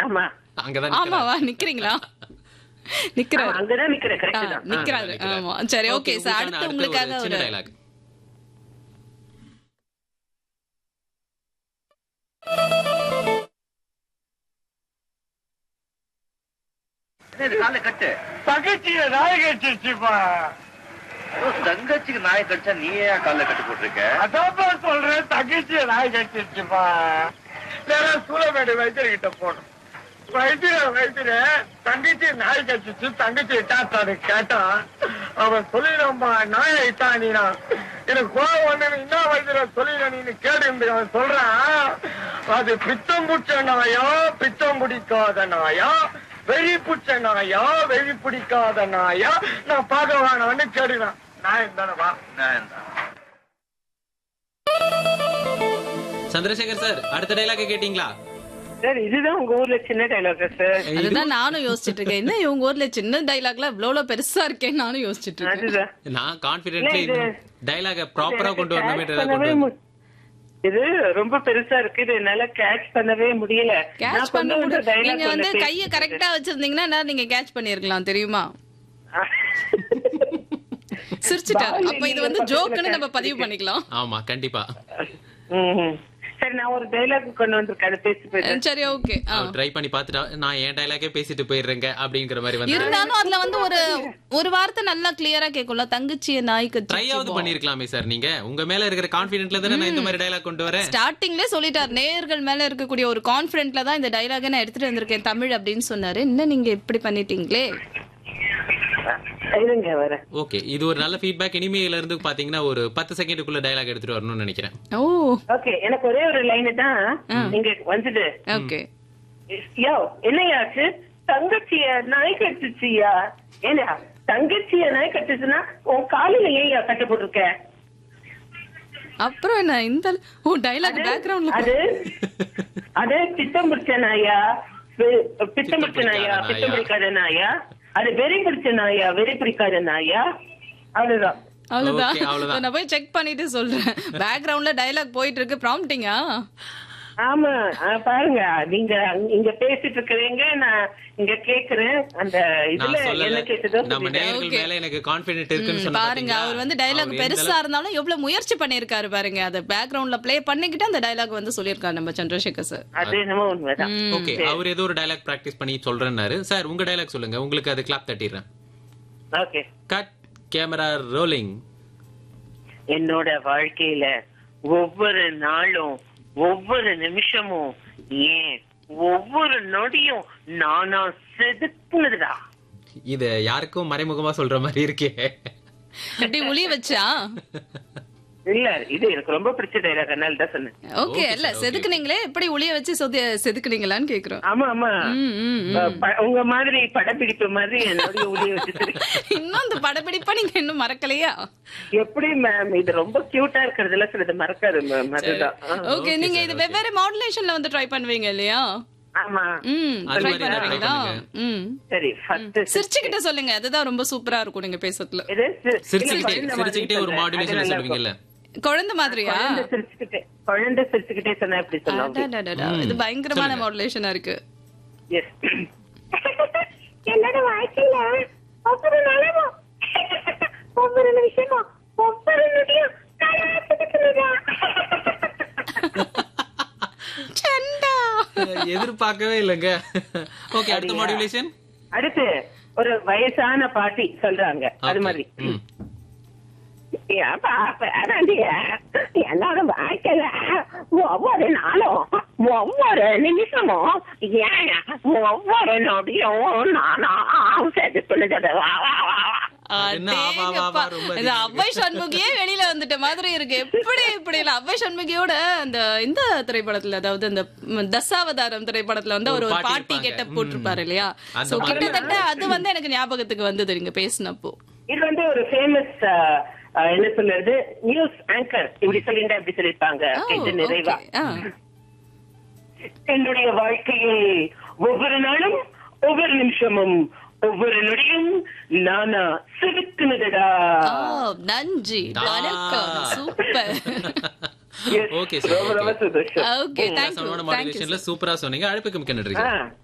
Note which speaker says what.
Speaker 1: ஆமா
Speaker 2: அங்கதான் நிக்கிறாரு.
Speaker 3: ஆமாவா நிக்கிறீங்களா நிக்கிறாரு
Speaker 1: ஆமா, அங்கதான் நிக்கிறேன்
Speaker 3: ஆ,
Speaker 1: கரெக்ட் தான்
Speaker 3: நிக்கிறாரு ஆமா சரி ஓகே சார்
Speaker 2: உங்களுக்கான
Speaker 3: அடுத்து உங்களுக்காக
Speaker 2: ஒரு சின்ன
Speaker 3: ஒரு
Speaker 2: dialogue.
Speaker 4: கால கட்டு
Speaker 5: தங்கச்சிய நாய் கட்டிருச்சுப்பா
Speaker 4: ஐயோ, தங்கச்சிக்கு நாய் கடிச்சா நீ ஏன் கால கட்டு போட்டிருக்க
Speaker 5: அதான்ப்பா சொல்றேன் தங்கச்சிய நாய் கட்டிருச்சுப்பா நேரா சூளமேடு வைத்தியர்கிட்ட போனோம் வைத்திய வைத்திய தங்கச்சி நாய் கட்டிச்சு தங்கச்சி இட்டாத்தாரு கேட்டான் அவன் சொல்லிடும்பா நாயை இட்டானினா எனக்கு கோவம் வந்து என்ன வைத்திய சொல்லிட நீ கேடு அவன் சொல்றான் அது பித்தம் புடிச்ச நாயா பித்தம் பிடிக்காத நாயா வெறி பிடிச்ச நாயா வெறி பிடிக்காத நாயா நான் பார்க்க வேணாம்னு கேடுதான் நான் தானேப்பா
Speaker 4: நான் தான்.
Speaker 2: சந்திரசேகர் சார் அடுத்த டைலாக் கேட்டீங்களா
Speaker 1: சார் இதுதான் உங்க ஊர்ல சின்ன டைலாக் சார்
Speaker 3: அதுதான் நானும் யோசிச்சுட்டு இருக்கேன் என்ன இவங்க ஊர்ல சின்ன டைலாக்ல இவ்வளவு பெருசா இருக்கேன்னு நானும் யோசிச்சுட்டு இருக்கேன்
Speaker 1: அதுதான்
Speaker 2: நான் கான்பிடென்ட்லி
Speaker 1: இல்ல, இது-
Speaker 2: டைலாக ப்ராப்பரா
Speaker 1: எனக்கு
Speaker 2: கொண்டு வரணுமே
Speaker 1: catch
Speaker 2: dialogue
Speaker 1: பண்ணவே
Speaker 2: கொண்டு
Speaker 1: மு- இது ரொம்ப பெருசா இருக்கு இது என்னால கேட்ச் பண்ணவே முடியல
Speaker 3: கேட்ச்
Speaker 1: நான்
Speaker 3: பண்ண
Speaker 1: கொண்டு வந்த
Speaker 3: முடியும்
Speaker 1: dialogue
Speaker 3: நீங்க வந்து
Speaker 1: ஒண்ணு
Speaker 3: கைய
Speaker 1: பேசிட்டு
Speaker 3: கரெக்டா வச்சிருந்தீங்கன்னா என்ன நீங்க கேட்ச் பண்ணிருக்கலாம் தெரியுமா சிரிச்சிட்டாரு அப்ப இது வந்து ஜோக்குன்னு நம்ம பதிவு பண்ணிக்கலாம்
Speaker 2: ஆமா கண்டிப்பா
Speaker 1: ம்ஹும். சரி நான் ஒரு டைலாக் கொண்டு வந்திருக்கேன் அதை பேசி போயிடுறேன்
Speaker 3: சரி ஓகே
Speaker 2: ட்ரை பண்ணி பார்த்துட்டா நான் என் டைலாக்கே பேசிட்டு போயிடுறேங்க அப்படிங்கிற மாதிரி வந்து
Speaker 3: இருந்தாலும் அதுல வந்து ஒரு ஒரு வார்த்தை நல்லா கிளியரா கேட்கும்ல தங்கச்சிய நாய்க்கு
Speaker 2: ட்ரையாவது பண்ணிருக்கலாமே சார் நீங்க உங்க மேல இருக்கிற கான்பிடென்ட்ல தானே நான் இந்த மாதிரி டைலாக் கொண்டு வரேன்
Speaker 3: ஸ்டார்டிங்ல சொல்லிட்டார் நேயர்கள் மேல இருக்கக்கூடிய ஒரு கான்பிடென்ட்ல தான் இந்த டைலாக நான் எடுத்துட்டு வந்திருக்கேன் தமிழ் அப்படின்னு சொன்னாரு என்ன நீங்க இப்படி பண்ணிட்டீங்களே
Speaker 1: இருங்க வரேன்
Speaker 2: ஓகே இது ஒரு நல்ல ஃபீட்பேக் இனிமேல இருந்து பாத்தீங்கன்னா ஒரு பத்து செகண்டுக்குள்ள டைலாக் எடுத்துட்டு வரணும்னு நினைக்கிறேன்
Speaker 3: ஓ
Speaker 1: ஓகே எனக்கு ஒரே ஒரு லைன் தான் இங்க வந்துட்டு
Speaker 3: ஓகே
Speaker 1: யோ என்னையாச்சு தங்கச்சிய நாய் கட்டுச்சியா ஏன்னா தங்கச்சிய நாய் கட்டுச்சுன்னா உன் காலில ஏன் கட்டு போட்டிருக்க
Speaker 3: அப்புறம் என்ன இந்த ஓ டைலாக் பேக்ரவுண்ட்ல
Speaker 1: அது அது பித்தம் பிடிச்ச நாயா வெ- பித்தம் பிடிச்ச நாயா
Speaker 2: பிடிக்காத
Speaker 1: பித்தம்
Speaker 2: நாயா.
Speaker 1: பிடிக்காத நாயா அது வெறி பிடிச்ச நாயா வெறி பிடிக்காத நாயா அதுதான்
Speaker 3: அவ்வளவுதான்
Speaker 2: Okay, அவ்வளவுதான்.
Speaker 3: நான் போய் செக் பண்ணிட்டு சொல்றேன் பேக்ரவுண்ட்ல டைலாக் போயிட்டு இருக்கு ப்ராம்ப்டிங்கா
Speaker 1: ஆமா ஆ, பாருங்க நீங்க அங்க- இங்க பேசிட்டு இருக்கிறீங்க நான் இங்க கேக்குறேன் அந்த இதுல
Speaker 2: நான் சொல்லல
Speaker 1: என்ன கேட்டதோ
Speaker 2: நம்ம
Speaker 1: சொல்லிட்டேன்.
Speaker 2: நேயர்கள்
Speaker 3: Okay.
Speaker 2: மேல எனக்கு கான்பிடென்ட் இருக்குன்னு சொன்ன
Speaker 3: பாருங்க அவர் வந்து டைலாக் பெருசா இருந்தாலும் எவ்வளவு முயற்சி பண்ணிருக்காரு பாருங்க அத பேக்ரவுண்ட்ல ப்ளே பண்ணிக்கிட்டு அந்த டைலாக் வந்து சொல்லியிருக்காரு நம்ம சந்திரசேகர் சார்
Speaker 1: அது என்னமோ உண்மைதான்
Speaker 2: ஓகே அவர் ஏதோ ஒரு டைலாக் பிராக்டிஸ் பண்ணி சொல்றேன்னாரு சார் உங்க டைலாக் சொல்லுங்க உங்களுக்கு அது கிளாப் தட்டிடுறேன்
Speaker 1: ஓகே
Speaker 2: கட் கேமரா ரோலிங்
Speaker 1: என்னோட வாழ்க்கையில ஒவ்வொரு நாளும் ஒவ்வொரு நிமிஷமும் ஏன் ஒவ்வொரு நொடியும் நானா செதுக்குனதுடா
Speaker 2: இது யாருக்கும் மறைமுகமா சொல்ற மாதிரி இருக்கே
Speaker 3: அப்படி ஒளி வச்சா
Speaker 1: இல்ல இது எனக்கு ரொம்ப பிடிச்ச டைலாக் அதனால தான் சொன்னேன்
Speaker 3: ஓகே இல்ல செதுக்குனீங்களே எப்படி ஒளிய வச்சு சொதி செதுக்குனீங்களான்னு கேக்குறோம்
Speaker 1: ஆமா ஆமா
Speaker 3: ம், ம், ம்.
Speaker 1: ப- ப- உங்க மாதிரி படப்பிடிப்பு மாதிரி என்னுடைய உடைய வச்சுட்டு
Speaker 3: இன்னும் அந்த படப்பிடிப்பா நீங்க இன்னும் மறக்கலையா
Speaker 1: எப்படி மேம் இது ரொம்ப கியூட்டா இருக்கிறதுல சிலது மறக்காது மேம் அதுதான் ஆ.
Speaker 3: ஓகே நீங்க இது வெவ்வேறு மாடுலேஷன்ல வந்து ட்ரை பண்ணுவீங்க இல்லையா
Speaker 1: ஆமா
Speaker 3: ம்
Speaker 2: அது
Speaker 3: ட்ரை
Speaker 2: மாதிரி ஏதாவது try
Speaker 3: பண்ணுவீங்களா
Speaker 2: பண்ணுங்க.
Speaker 3: ம்
Speaker 1: சரி ஃபர்ஸ்ட்
Speaker 3: சிரிச்சுக்கிட்ட சொல்லுங்க அதுதான் ரொம்ப சூப்பரா இருக்கும் நீங்க பேசுறதுல
Speaker 1: இது சி-
Speaker 2: சிரிச்சுக்கிட்டே
Speaker 1: இல்ல, குழந்தை
Speaker 2: சிரிச்சுக்கிட்டே ஒரு
Speaker 1: மாதிரி
Speaker 2: மாடுலேஷன்
Speaker 1: சொல்றேன். அது நல்லா
Speaker 2: சொல்லுவீங்கல்ல
Speaker 3: குழந்தை மாதிரியா
Speaker 1: குழந்தை சிரிச்சுக்கிட்டே குழந்தை சிரிச்சுக்கிட்டே சொன்னா எப்படி சொல்லுவாங்க
Speaker 3: அடடடடா, இது பயங்கரமான மாடுலேஷனா இருக்கு
Speaker 1: எஸ் என்னோட வாழ்க்கையில ஒவ்வொரு நாளும் ஒவ்வொரு நிமிஷமும் ஒவ்வொரு நொடியும் நல்லா செதுக்குனதா.
Speaker 3: சண்டா
Speaker 2: எதிர்பார்க்கவே இல்லைங்க ஓகே அடுத்த மாடுலேஷன்
Speaker 1: அடுத்து ஒரு வயசான பாட்டி சொல்றாங்க அது மாதிரி
Speaker 2: ம்
Speaker 1: ஏப்பா, பேரண்டிய, என்னோட வாழ்க்கையில ஒவ்வொரு நாளும் ஒவ்வொரு நிமிஷமும் ஏன் ஒவ்வொரு நொடியும் நானா செதுக்குனது வா வா வா வா
Speaker 2: என்ன ஆவா, வா, வா,
Speaker 3: அடேங்கப்பா.
Speaker 2: ரொம்ப
Speaker 3: இது அவ்வை சண்முகியே வெளியில வந்துட்ட மாதிரி இருக்கு எப்படி இப்படி இல்ல அவ்வை சண்முகியோட அந்த இந்த திரைப்படத்துல அதாவது அந்த ம், தசாவதாரம் திரைப்படத்துல வந்து அவர்
Speaker 2: ஒரு
Speaker 3: ஒரு
Speaker 2: பாட்டி
Speaker 3: பாட்டி
Speaker 2: இருப்பாங்க.
Speaker 3: கெட்ட போட்டிருப்பாரு இல்லையா
Speaker 2: அந்த
Speaker 3: சோ
Speaker 2: மாதிரி.
Speaker 3: கிட்டத்தட்ட அது வந்து எனக்கு ஞாபகத்துக்கு வந்தது நீங்க பேசினப்போ
Speaker 1: இது வந்து ஒரு ஃபேமஸ் என்ன சொல்றது நியூஸ் ஆங்கர் இப்படி சொல்லிட்டா இப்படி சொல்லிருப்பாங்க
Speaker 3: ஓ,
Speaker 1: இது நிறைவா
Speaker 3: okay. ஆ.
Speaker 1: என்னுடைய வாழ்க்கையை ஒவ்வொரு நாளும் ஒவ்வொரு நிமிஷமும் ஒவ்வொரு நொடியும் நானா செதுக்குனதுடா
Speaker 3: ஆ, நன்றி வணக்கம் சூப்பர்
Speaker 1: Yes,
Speaker 2: ஓகே சார்
Speaker 1: ரொம்ப ரொம்ப சந்தோஷம்
Speaker 3: ஓகே தேங்க்யூ
Speaker 2: சமமான
Speaker 3: தேங்க்யூ
Speaker 2: மாடுலேஷன்ல சூப்பரா சொன்னீங்க அழைப்புக்கு மிக்க நன்றி
Speaker 1: ஆ